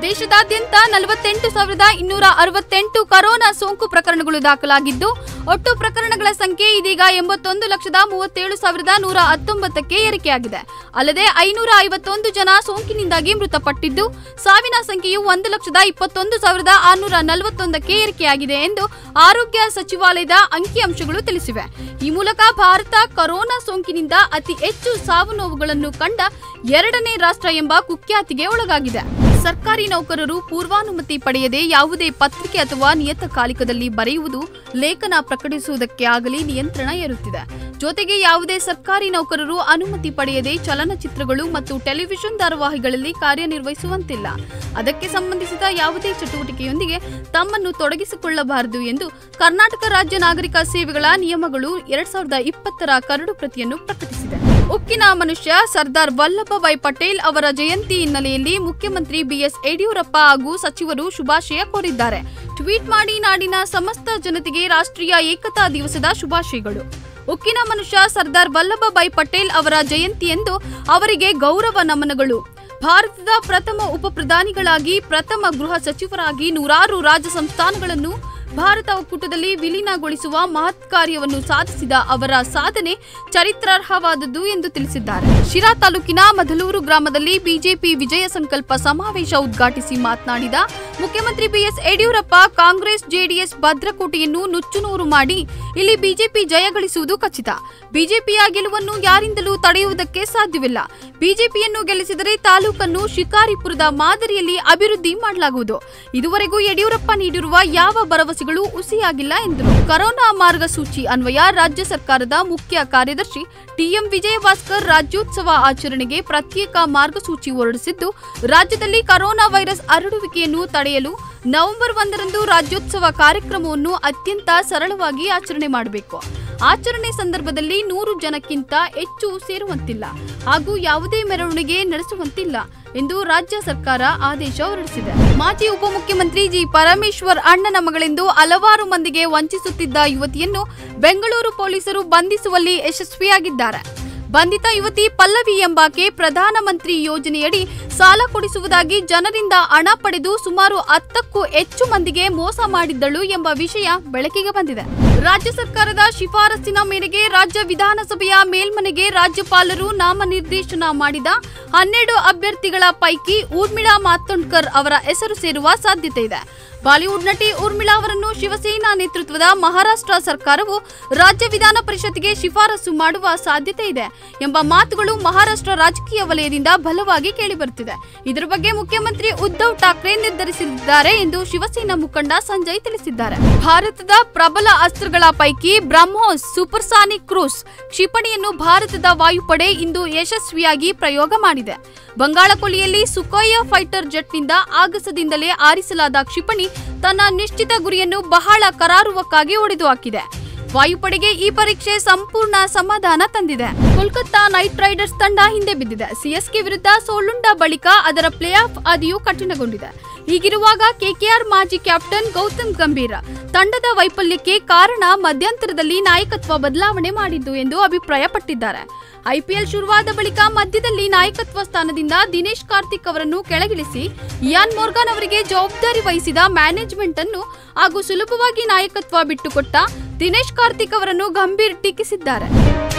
ದೇಶದಾದ್ಯಂತ ನಲವತ್ತೆಂಟು ಸಾವಿರದ ಇನ್ನೂರ ಅರವತ್ತೆಂಟು ಕರೋನಾ ಸೋಂಕು ಪ್ರಕರಣಗಳು ದಾಖಲಾಗಿದ್ದು ಒಟ್ಟು ಪ್ರಕರಣಗಳ ಸಂಖ್ಯೆ ಇದೀಗ ಎಂಬತ್ತೊಂದು ಲಕ್ಷದ ಮೂವತ್ತೇಳು ಸಾವಿರದ ನೂರ ಹತ್ತೊಂಬತ್ತಕ್ಕೆ ಏರಿಕೆಯಾಗಿದೆ ಅಲ್ಲದೆ ಐನೂರ ಐವತ್ತೊಂದು ಜನ ಸೋಂಕಿನಿಂದಾಗಿ ಮೃತಪಟ್ಟಿದ್ದು ಸಾವಿನ ಸಂಖ್ಯೆಯು ಒಂದು ಲಕ್ಷದ ಇಪ್ಪತ್ತೊಂದು ಸಾವಿರದ ಆರುನೂರ ನಲವತ್ತೊಂದಕ್ಕೆ ಏರಿಕೆಯಾಗಿದೆ ಎಂದು ಆರೋಗ್ಯ ಸಚಿವಾಲಯದ ಅಂಕಿಅಂಶಗಳು ತಿಳಿಸಿವೆ ಈ ಮೂಲಕ ಭಾರತ ಕೊರೋನಾ ಸೋಂಕಿನಿಂದ ಅತಿ ಹೆಚ್ಚು ಸಾವು ನೋವುಗಳನ್ನು ಕಂಡ ಎರಡನೇ ರಾಷ್ಟ್ರ ಎಂಬ ಕುಖ್ಯಾತಿಗೆ ಒಳಗಾಗಿದೆ ಸರ್ಕಾರಿ ನೌಕರರು ಪೂರ್ವಾನುಮತಿ ಪಡೆಯದೆ ಯಾವುದೇ ಪತ್ರಿಕೆ ಅಥವಾ ನಿಯತಕಾಲಿಕದಲ್ಲಿ ಬರೆಯುವುದು ಲೇಖನ ಪ್ರಕಟಿಸುವುದಕ್ಕೆ ಆಗಲಿ ನಿಯಂತ್ರಣ ಏರುತ್ತಿದೆ ಜೊತೆಗೆ ಯಾವುದೇ ಸರ್ಕಾರಿ ನೌಕರರು ಅನುಮತಿ ಪಡೆಯದೆ ಚಲನಚಿತ್ರಗಳು ಮತ್ತು ಟೆಲಿವಿಷನ್ ಧಾರಾವಾಹಿಗಳಲ್ಲಿ ಕಾರ್ಯನಿರ್ವಹಿಸುವಂತಿಲ್ಲ ಅದಕ್ಕೆ ಸಂಬಂಧಿಸಿದ ಯಾವುದೇ ಚಟುವಟಿಕೆಯೊಂದಿಗೆ ತಮ್ಮನ್ನು ತೊಡಗಿಸಿಕೊಳ್ಳಬಾರದು ಎಂದು ಕರ್ನಾಟಕ ರಾಜ್ಯ ನಾಗರಿಕ ಸೇವೆಗಳ ನಿಯಮಗಳು ಎರಡ್ ಸಾವಿರದ ಇಪ್ಪತ್ತರ ಕರಡು ಪ್ರತಿಯನ್ನು ಪ್ರಕಟಿಸಿದೆ ಉಕ್ಕಿನ ಮನುಷ್ಯ ಸರ್ದಾರ್ ವಲ್ಲಭಭಾಯ್ ಪಟೇಲ್ ಅವರ ಜಯಂತಿ ಹಿನ್ನೆಲೆಯಲ್ಲಿ ಮುಖ್ಯಮಂತ್ರಿ ಬಿಎಸ್ ಯಡಿಯೂರಪ್ಪ ಹಾಗೂ ಸಚಿವರು ಶುಭಾಶಯ ಕೋರಿದ್ದಾರೆ ಟ್ವೀಟ್ ಮಾಡಿ ನಾಡಿನ ಸಮಸ್ತ ಜನತೆಗೆ ರಾಷ್ಟ್ರೀಯ ಏಕತಾ ದಿವಸದ ಶುಭಾಶಯಗಳು ಉಕ್ಕಿನ ಮನುಷ್ಯ ಸರ್ದಾರ್ ವಲ್ಲಭಭಾಯ್ ಪಟೇಲ್ ಅವರ ಜಯಂತಿಯಂದು ಅವರಿಗೆ ಗೌರವ ನಮನಗಳು ಭಾರತದ ಪ್ರಥಮ ಉಪ ಪ್ರಧಾನಿಗಳಾಗಿ ಪ್ರಥಮ ಗೃಹ ಸಚಿವರಾಗಿ ನೂರಾರು ರಾಜ ಸಂಸ್ಥಾನಗಳನ್ನು ಭಾರತ ಒಕ್ಕೂಟದಲ್ಲಿ ವಿಲೀನಗೊಳಿಸುವ ಮಹತ್ ಕಾರ್ಯವನ್ನು ಸಾಧಿಸಿದ ಅವರ ಸಾಧನೆ ಚರಿತ್ರಾರ್ಹವಾದದ್ದು ಎಂದು ತಿಳಿಸಿದ್ದಾರೆ ಶಿರಾ ತಾಲೂಕಿನ ಮಧಲೂರು ಗ್ರಾಮದಲ್ಲಿ ಬಿಜೆಪಿ ವಿಜಯ ಸಂಕಲ್ಪ ಸಮಾವೇಶ ಉದ್ಘಾಟಿಸಿ ಮಾತನಾಡಿದ ಮುಖ್ಯಮಂತ್ರಿ ಬಿಎಸ್ ಯಡಿಯೂರಪ್ಪ ಕಾಂಗ್ರೆಸ್ ಜೆಡಿಎಸ್ ಭದ್ರಕೋಟೆಯನ್ನು ನುಚ್ಚುನೂರು ಮಾಡಿ ಇಲ್ಲಿ ಬಿಜೆಪಿ ಜಯಗಳಿಸುವುದು ಖಚಿತ ಬಿಜೆಪಿಯ ಗೆಲುವನ್ನು ಯಾರಿಂದಲೂ ತಡೆಯುವುದಕ್ಕೆ ಸಾಧ್ಯವಿಲ್ಲ ಬಿಜೆಪಿಯನ್ನು ಗೆಲ್ಲಿಸಿದರೆ ತಾಲೂಕನ್ನು ಶಿಕಾರಿಪುರದ ಮಾದರಿಯಲ್ಲಿ ಅಭಿವೃದ್ಧಿ ಮಾಡಲಾಗುವುದು ಇದುವರೆಗೂ ಯಡಿಯೂರಪ್ಪ ನೀಡಿರುವ ಯಾವ ಭರವಸೆಗಳು ಹುಸಿಯಾಗಿಲ್ಲ ಎಂದರು ಕರೋನಾ ಮಾರ್ಗಸೂಚಿ ಅನ್ವಯ ರಾಜ್ಯ ಸರ್ಕಾರದ ಮುಖ್ಯ ಕಾರ್ಯದರ್ಶಿ ಟಿಎಂ ವಿಜಯಭಾಸ್ಕರ್ ರಾಜ್ಯೋತ್ಸವ ಆಚರಣೆಗೆ ಪ್ರತ್ಯೇಕ ಮಾರ್ಗಸೂಚಿ ಹೊರಡಿಸಿದ್ದು ರಾಜ್ಯದಲ್ಲಿ ಕರೋನಾ ವೈರಸ್ ಹರಡುವಿಕೆಯನ್ನು ತಡೆಯಲು ನವೆಂಬರ್ ಒಂದರಂದು ರಾಜ್ಯೋತ್ಸವ ಕಾರ್ಯಕ್ರಮವನ್ನು ಅತ್ಯಂತ ಸರಳವಾಗಿ ಆಚರಣೆ ಮಾಡಬೇಕು ಆಚರಣೆ ಸಂದರ್ಭದಲ್ಲಿ ನೂರು ಜನಕ್ಕಿಂತ ಹೆಚ್ಚು ಸೇರುವಂತಿಲ್ಲ ಹಾಗೂ ಯಾವುದೇ ಮೆರವಣಿಗೆ ನಡೆಸುವಂತಿಲ್ಲ ಎಂದು ರಾಜ್ಯ ಸರ್ಕಾರ ಆದೇಶ ಹೊರಡಿಸಿದೆ ಮಾಜಿ ಉಪಮುಖ್ಯಮಂತ್ರಿ ಜಿ ಪರಮೇಶ್ವರ್ ಅಣ್ಣನ ಮಗಳೆಂದು ಹಲವಾರು ಮಂದಿಗೆ ವಂಚಿಸುತ್ತಿದ್ದ ಯುವತಿಯನ್ನು ಬೆಂಗಳೂರು ಪೊಲೀಸರು ಬಂಧಿಸುವಲ್ಲಿ ಯಶಸ್ವಿಯಾಗಿದ್ದಾರೆ ಬಂಧಿತ ಯುವತಿ ಪಲ್ಲವಿ ಎಂಬಾಕೆ ಪ್ರಧಾನಮಂತ್ರಿ ಯೋಜನೆಯಡಿ ಸಾಲ ಕೊಡಿಸುವುದಾಗಿ ಜನರಿಂದ ಹಣ ಪಡೆದು ಸುಮಾರು ಹತ್ತಕ್ಕೂ ಹೆಚ್ಚು ಮಂದಿಗೆ ಮೋಸ ಮಾಡಿದ್ದಳು ಎಂಬ ವಿಷಯ ಬೆಳಕಿಗೆ ಬಂದಿದೆ ರಾಜ್ಯ ಸರ್ಕಾರದ ಶಿಫಾರಸ್ಸಿನ ಮೇರೆಗೆ ರಾಜ್ಯ ವಿಧಾನಸಭೆಯ ಮೇಲ್ಮನೆಗೆ ರಾಜ್ಯಪಾಲರು ನಾಮನಿರ್ದೇಶನ ಮಾಡಿದ ಹನ್ನೆರಡು ಅಭ್ಯರ್ಥಿಗಳ ಪೈಕಿ ಊರ್ಮಿಳಾ ಮಾತೊಂಡ್ಕರ್ ಅವರ ಹೆಸರು ಸೇರುವ ಸಾಧ್ಯತೆ ಇದೆ ಬಾಲಿವುಡ್ ನಟಿ ಊರ್ಮಿಳಾ ಅವರನ್ನು ಶಿವಸೇನಾ ನೇತೃತ್ವದ ಮಹಾರಾಷ್ಟ್ರ ಸರ್ಕಾರವು ರಾಜ್ಯ ವಿಧಾನ ಪರಿಷತ್ಗೆ ಶಿಫಾರಸು ಮಾಡುವ ಸಾಧ್ಯತೆ ಇದೆ ಎಂಬ ಮಾತುಗಳು ಮಹಾರಾಷ್ಟ್ರ ರಾಜಕೀಯ ವಲಯದಿಂದ ಬಲವಾಗಿ ಕೇಳಿಬರುತ್ತಿದೆ ಇದರ ಬಗ್ಗೆ ಮುಖ್ಯಮಂತ್ರಿ ಉದ್ಧವ್ ಠಾಕ್ರೆ ನಿರ್ಧರಿಸಿದ್ದಾರೆ ಎಂದು ಶಿವಸೇನಾ ಮುಖಂಡ ಸಂಜಯ್ ತಿಳಿಸಿದ್ದಾರೆ ಭಾರತದ ಪ್ರಬಲ ಅಸ್ತ್ರಗಳ ಪೈಕಿ ಬ್ರಹ್ಮೋಸ್ ಸೂಪರ್ಸಾನಿಕ್ ಕ್ರೂಸ್ ಕ್ಷಿಪಣಿಯನ್ನು ಭಾರತದ ವಾಯುಪಡೆ ಇಂದು ಯಶಸ್ವಿಯಾಗಿ ಪ್ರಯೋಗ ಮಾಡಿದೆ ಬಂಗಾಳಕೊಲ್ಲಿಯಲ್ಲಿ ಸುಖೋಯ ಫೈಟರ್ ಜೆಟ್ನಿಂದ ಆಗಸದಿಂದಲೇ ಆರಿಸಲಾದ ಕ್ಷಿಪಣಿ ತನ್ನ ನಿಶ್ಚಿತ ಗುರಿಯನ್ನು ಬಹಳ ಕರಾರುವಕ್ಕಾಗಿ ಹೊಡೆದು ಹಾಕಿದೆ ವಾಯುಪಡೆಗೆ ಈ ಪರೀಕ್ಷೆ ಸಂಪೂರ್ಣ ಸಮಾಧಾನ ತಂದಿದೆ ಕೋಲ್ಕತ್ತಾ ನೈಟ್ ರೈಡರ್ಸ್ ತಂಡ ಹಿಂದೆ ಬಿದ್ದಿದೆ ಸಿಎಸ್ಕೆ ವಿರುದ್ಧ ಸೋಲುಂಡ ಬಳಿಕ ಅದರ ಪ್ಲೇ ಆಫ್ ಹಾದಿಯು ಕಠಿಣಗೊಂಡಿದೆ ಹೀಗಿರುವಾಗ ಕೆಕೆಆರ್ ಮಾಜಿ ಕ್ಯಾಪ್ಟನ್ ಗೌತಮ್ ಗಂಭೀರ್ ತಂಡದ ವೈಫಲ್ಯಕ್ಕೆ ಕಾರಣ ಮಧ್ಯಂತರದಲ್ಲಿ ನಾಯಕತ್ವ ಬದಲಾವಣೆ ಮಾಡಿದ್ದು ಎಂದು ಅಭಿಪ್ರಾಯಪಟ್ಟಿದ್ದಾರೆ ಐಪಿಎಲ್ ಶುರುವಾದ ಬಳಿಕ ಮಧ್ಯದಲ್ಲಿ ನಾಯಕತ್ವ ಸ್ಥಾನದಿಂದ ದಿನೇಶ್ ಕಾರ್ತಿಕ್ ಅವರನ್ನು ಕೆಳಗಿಳಿಸಿ ಇಯಾನ್ ಮೋರ್ಗಾನ್ ಅವರಿಗೆ ಜವಾಬ್ದಾರಿ ವಹಿಸಿದ ಮ್ಯಾನೇಜ್ಮೆಂಟ್ ಅನ್ನು ಹಾಗೂ ಸುಲಭವಾಗಿ ನಾಯಕತ್ವ ಬಿಟ್ಟುಕೊಟ್ಟ ದಿನೇಶ್ ಕಾರ್ತಿಕ್ ಅವರನ್ನು ಗಂಭೀರ್ ಟೀಕಿಸಿದ್ದಾರೆ